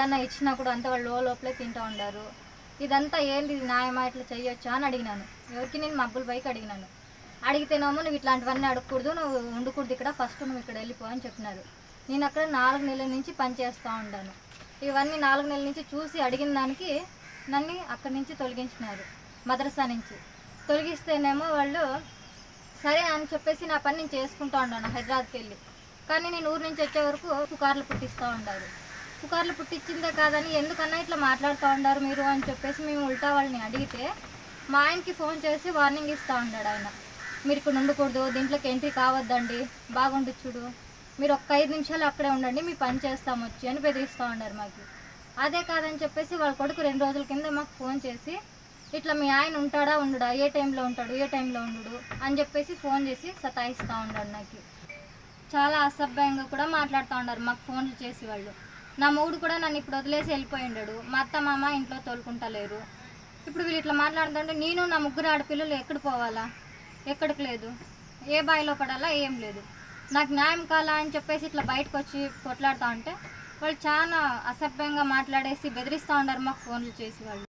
ఏదైనా ఇచ్చినా కూడా అంతా వాళ్ళు లో- లోపలే తింటూ ఉండారు ఇదంతా ఏంది ఇది న్యాయమా ఇట్లా చేయొచ్చా అని అడిగినాను ఎవరికి నేను మబ్బుల పైకి అడిగినాను అడిగితేనేమో నువ్వు ఇట్లాంటివన్నీ అడగకూడదు నువ్వు ఉండకూడదు ఇక్కడ ఫస్ట్ నువ్వు ఇక్కడ వెళ్ళిపో అని చెప్పినారు నేను అక్కడ నాలుగు నెలల నుంచి పనిచేస్తూ ఉన్నాను ఇవన్నీ నాలుగు నెలల నుంచి చూసి అడిగిన దానికి నన్ను అక్కడి నుంచి తొలగించినారు మద్రసా నుంచి తొలగిస్తేనేమో వాళ్ళు సరే అని చెప్పేసి నా పని నేను చేసుకుంటూ ఉన్నాను హైదరాబాద్కి వెళ్ళి కానీ నేను ఊరు నుంచి వచ్చే వరకు పుకార్లు పుట్టిస్తూ ఉంటారు పుకార్లు పుట్టించిందే కాదని ఎందుకన్నా ఇట్లా మాట్లాడుతూ ఉండారు మీరు అని చెప్పేసి మేము ఉల్టా వాళ్ళని అడిగితే మా ఆయనకి ఫోన్ చేసి వార్నింగ్ ఇస్తూ ఉన్నాడు ఆయన మీరు ఇక్కడ ఉండకూడదు దీంట్లోకి ఎంట్రీ కావద్దండి బాగుండు చూడు మీరు ఒక్క ఐదు నిమిషాలు అక్కడే ఉండండి మీ పని చేస్తాం వచ్చి అని బెదిరిస్తూ ఉన్నారు మాకు అదే కాదని చెప్పేసి వాళ్ళ కొడుకు రెండు రోజుల కింద మాకు ఫోన్ చేసి ఇట్లా మీ ఆయన ఉంటాడా ఉండడా ఏ టైంలో ఉంటాడు ఏ టైంలో ఉండడు అని చెప్పేసి ఫోన్ చేసి సతాయిస్తూ ఉన్నాడు నాకు చాలా అసభ్యంగా కూడా మాట్లాడుతూ ఉన్నారు మాకు ఫోన్లు చేసి వాళ్ళు నా మూడు కూడా నన్ను ఇప్పుడు వదిలేసి వెళ్ళిపోయి ఉన్నాడు మా అత్త మామ ఇంట్లో తోలుకుంటలేరు ఇప్పుడు వీళ్ళు ఇట్లా మాట్లాడుతుంటే నేను నా ముగ్గురు ఆడపిల్లలు ఎక్కడ పోవాలా ఎక్కడికి లేదు ఏ బాయిలో పడాలా ఏం లేదు నాకు న్యాయం కాలా అని చెప్పేసి ఇట్లా బయటకు వచ్చి కొట్లాడుతూ ఉంటే వాళ్ళు చాలా అసభ్యంగా మాట్లాడేసి బెదిరిస్తూ ఉన్నారు మాకు ఫోన్లు చేసి వాళ్ళు